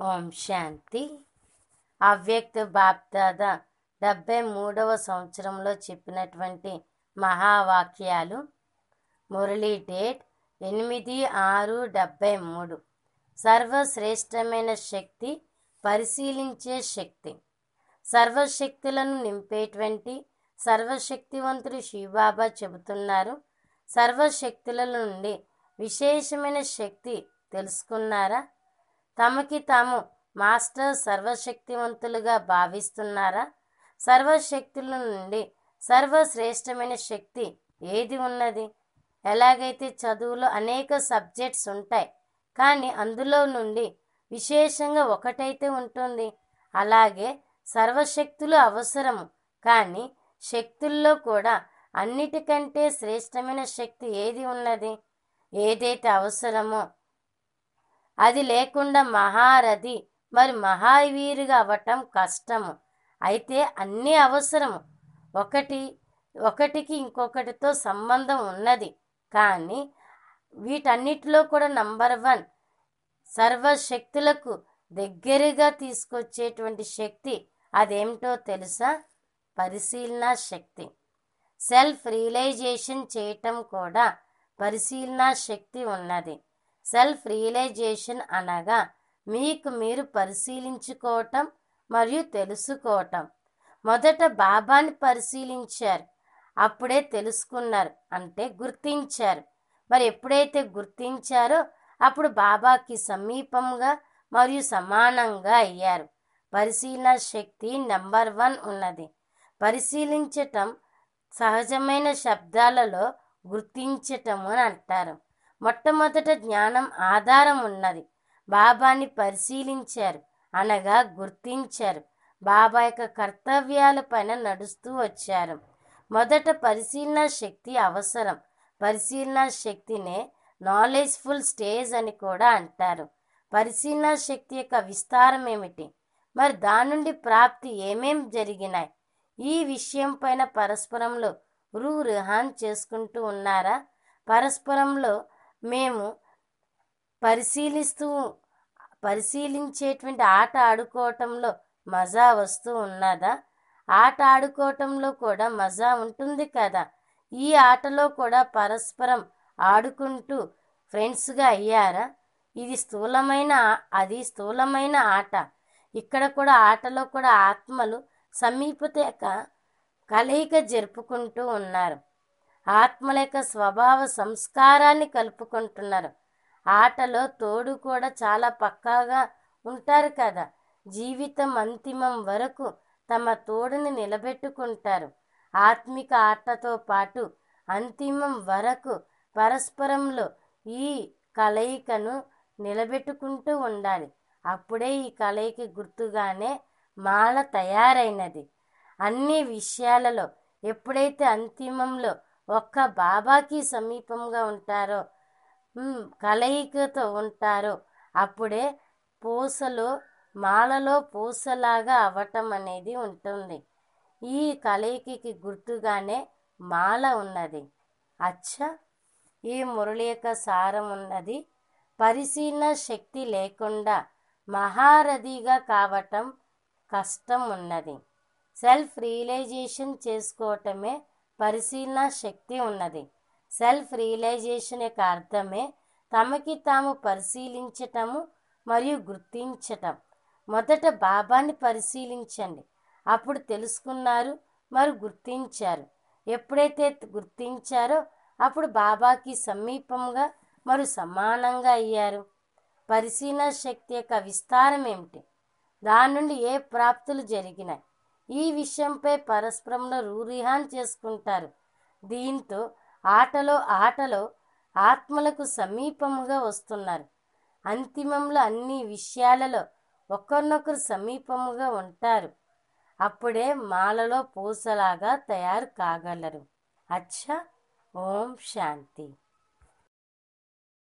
ఓం శాంతి అవ్యక్త బాప్దాద డెబ్బై మూడవ సంవత్సరంలో చెప్పినటువంటి మహావాక్యాలు మురళీ డేట్ ఎనిమిది ఆరు డెబ్బై మూడు సర్వశ్రేష్టమైన శక్తి పరిశీలించే శక్తి సర్వశక్తులను నింపేటువంటి సర్వశక్తివంతుడు శివబాబా చెబుతున్నారు సర్వశక్తుల నుండి విశేషమైన శక్తి తెలుసుకున్నారా తమకి తాము మాస్టర్ సర్వశక్తివంతులుగా భావిస్తున్నారా సర్వశక్తుల నుండి సర్వశ్రేష్టమైన శక్తి ఏది ఉన్నది ఎలాగైతే చదువులో అనేక సబ్జెక్ట్స్ ఉంటాయి కానీ అందులో నుండి విశేషంగా ఒకటైతే ఉంటుంది అలాగే సర్వశక్తులు అవసరము కానీ శక్తుల్లో కూడా అన్నిటికంటే శ్రేష్టమైన శక్తి ఏది ఉన్నది ఏదైతే అవసరమో అది లేకుండా మహారథి మరి మహావీరుగా అవ్వటం కష్టము అయితే అన్నీ అవసరము ఒకటి ఒకటికి ఇంకొకటితో సంబంధం ఉన్నది కానీ వీటన్నిటిలో కూడా నంబర్ వన్ సర్వశక్తులకు దగ్గరగా తీసుకొచ్చేటువంటి శక్తి అదేమిటో తెలుసా పరిశీలన శక్తి సెల్ఫ్ రియలైజేషన్ చేయటం కూడా పరిశీలన శక్తి ఉన్నది సెల్ఫ్ రియలైజేషన్ అనగా మీకు మీరు పరిశీలించుకోవటం మరియు తెలుసుకోవటం మొదట బాబాని పరిశీలించారు అప్పుడే తెలుసుకున్నారు అంటే గుర్తించారు మరి ఎప్పుడైతే గుర్తించారో అప్పుడు బాబాకి సమీపంగా మరియు సమానంగా అయ్యారు పరిశీలన శక్తి నెంబర్ వన్ ఉన్నది పరిశీలించటం సహజమైన శబ్దాలలో గుర్తించటం అని అంటారు మొట్టమొదట జ్ఞానం ఆధారం ఉన్నది బాబాని పరిశీలించారు అనగా గుర్తించారు బాబా యొక్క కర్తవ్యాల పైన నడుస్తూ వచ్చారు మొదట పరిశీలన శక్తి అవసరం పరిశీలన శక్తినే నాలెడ్జ్ఫుల్ స్టేజ్ అని కూడా అంటారు పరిశీలన శక్తి యొక్క విస్తారం ఏమిటి మరి దాని నుండి ప్రాప్తి ఏమేం జరిగినాయి ఈ విషయం పైన పరస్పరంలో రూ రిహాన్ చేసుకుంటూ ఉన్నారా పరస్పరంలో మేము పరిశీలిస్తూ పరిశీలించేటువంటి ఆట ఆడుకోవటంలో మజా వస్తూ ఉన్నదా ఆట ఆడుకోవటంలో కూడా మజా ఉంటుంది కదా ఈ ఆటలో కూడా పరస్పరం ఆడుకుంటూ ఫ్రెండ్స్గా అయ్యారా ఇది స్థూలమైన అది స్థూలమైన ఆట ఇక్కడ కూడా ఆటలో కూడా ఆత్మలు సమీపత యొక్క కలయిక జరుపుకుంటూ ఉన్నారు ఆత్మల యొక్క స్వభావ సంస్కారాన్ని కలుపుకుంటున్నారు ఆటలో తోడు కూడా చాలా పక్కాగా ఉంటారు కదా జీవితం అంతిమం వరకు తమ తోడుని నిలబెట్టుకుంటారు ఆత్మిక ఆటతో పాటు అంతిమం వరకు పరస్పరంలో ఈ కలయికను నిలబెట్టుకుంటూ ఉండాలి అప్పుడే ఈ కలయిక గుర్తుగానే మాల తయారైనది అన్ని విషయాలలో ఎప్పుడైతే అంతిమంలో ఒక్క బాబాకి సమీపంగా ఉంటారో కలయికతో ఉంటారో అప్పుడే పూసలో మాలలో పూసలాగా అవ్వటం అనేది ఉంటుంది ఈ కలయికకి గుర్తుగానే మాల ఉన్నది అచ్చా ఈ మురళి యొక్క సారం ఉన్నది పరిశీలన శక్తి లేకుండా మహారథిగా కావటం కష్టం ఉన్నది సెల్ఫ్ రియలైజేషన్ చేసుకోవటమే పరిశీలన శక్తి ఉన్నది సెల్ఫ్ రియలైజేషన్ యొక్క అర్థమే తమకి తాము పరిశీలించటము మరియు గుర్తించటం మొదట బాబాని పరిశీలించండి అప్పుడు తెలుసుకున్నారు మరి గుర్తించారు ఎప్పుడైతే గుర్తించారో అప్పుడు బాబాకి సమీపంగా మరియు సమానంగా అయ్యారు పరిశీలన శక్తి యొక్క విస్తారం ఏమిటి దాని నుండి ఏ ప్రాప్తులు జరిగినాయి ఈ విషయంపై పరస్పరంలో రూరిహాన్ చేసుకుంటారు దీంతో ఆటలో ఆటలో ఆత్మలకు సమీపముగా వస్తున్నారు అంతిమంలో అన్ని విషయాలలో ఒకరినొకరు సమీపముగా ఉంటారు అప్పుడే మాలలో పూసలాగా తయారు కాగలరు అచ్చా ఓం శాంతి